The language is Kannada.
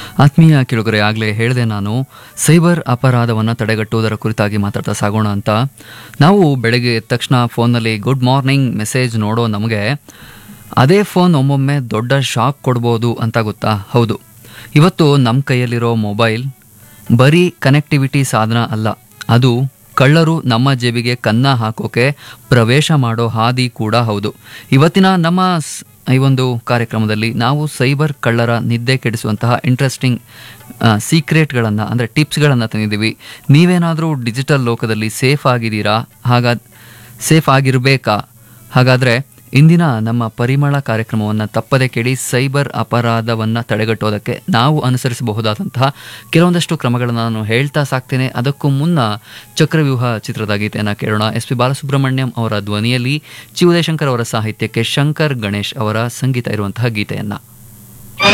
ಆತ್ಮೀಯ ಕೇಳುಗರೆ ಆಗಲೇ ಹೇಳಿದೆ ನಾನು ಸೈಬರ್ ಅಪರಾಧವನ್ನು ತಡೆಗಟ್ಟುವುದರ ಕುರಿತಾಗಿ ಮಾತಾಡ್ತಾ ಸಾಗೋಣ ಅಂತ ನಾವು ಬೆಳಗ್ಗೆ ಎದ್ದ ತಕ್ಷಣ ಫೋನ್ನಲ್ಲಿ ಗುಡ್ ಮಾರ್ನಿಂಗ್ ಮೆಸೇಜ್ ನೋಡೋ ನಮಗೆ ಅದೇ ಫೋನ್ ಒಮ್ಮೊಮ್ಮೆ ದೊಡ್ಡ ಶಾಕ್ ಕೊಡ್ಬೋದು ಅಂತ ಗೊತ್ತಾ ಹೌದು ಇವತ್ತು ನಮ್ಮ ಕೈಯಲ್ಲಿರೋ ಮೊಬೈಲ್ ಬರೀ ಕನೆಕ್ಟಿವಿಟಿ ಸಾಧನ ಅಲ್ಲ ಅದು ಕಳ್ಳರು ನಮ್ಮ ಜೇಬಿಗೆ ಕನ್ನ ಹಾಕೋಕೆ ಪ್ರವೇಶ ಮಾಡೋ ಹಾದಿ ಕೂಡ ಹೌದು ಇವತ್ತಿನ ನಮ್ಮ ಸ್- ಈ ಒಂದು ಕಾರ್ಯಕ್ರಮದಲ್ಲಿ ನಾವು ಸೈಬರ್ ಕಳ್ಳರ ನಿದ್ದೆ ಕೆಡಿಸುವಂತಹ ಇಂಟ್ರೆಸ್ಟಿಂಗ್ ಸೀಕ್ರೆಟ್ಗಳನ್ನು ಅಂದರೆ ಟಿಪ್ಸ್ಗಳನ್ನು ತಂದಿದ್ದೀವಿ ನೀವೇನಾದರೂ ಡಿಜಿಟಲ್ ಲೋಕದಲ್ಲಿ ಸೇಫ್ ಆಗಿದ್ದೀರಾ ಹಾಗಾ ಸೇಫ್ ಆಗಿರಬೇಕಾ ಹಾಗಾದರೆ ಇಂದಿನ ನಮ್ಮ ಪರಿಮಳ ಕಾರ್ಯಕ್ರಮವನ್ನು ತಪ್ಪದೆ ಕೇಳಿ ಸೈಬರ್ ಅಪರಾಧವನ್ನು ತಡೆಗಟ್ಟೋದಕ್ಕೆ ನಾವು ಅನುಸರಿಸಬಹುದಾದಂತಹ ಕೆಲವೊಂದಷ್ಟು ಕ್ರಮಗಳನ್ನು ನಾನು ಹೇಳ್ತಾ ಸಾಕ್ತೇನೆ ಅದಕ್ಕೂ ಮುನ್ನ ಚಕ್ರವ್ಯೂಹ ಚಿತ್ರದ ಗೀತೆಯನ್ನು ಕೇಳೋಣ ಎಸ್ ಪಿ ಬಾಲಸುಬ್ರಹ್ಮಣ್ಯಂ ಅವರ ಧ್ವನಿಯಲ್ಲಿ ಚಿ ಉದಯಶಂಕರ್ ಅವರ ಸಾಹಿತ್ಯಕ್ಕೆ ಶಂಕರ್ ಗಣೇಶ್ ಅವರ ಸಂಗೀತ ಇರುವಂತಹ ಗೀತೆಯನ್ನು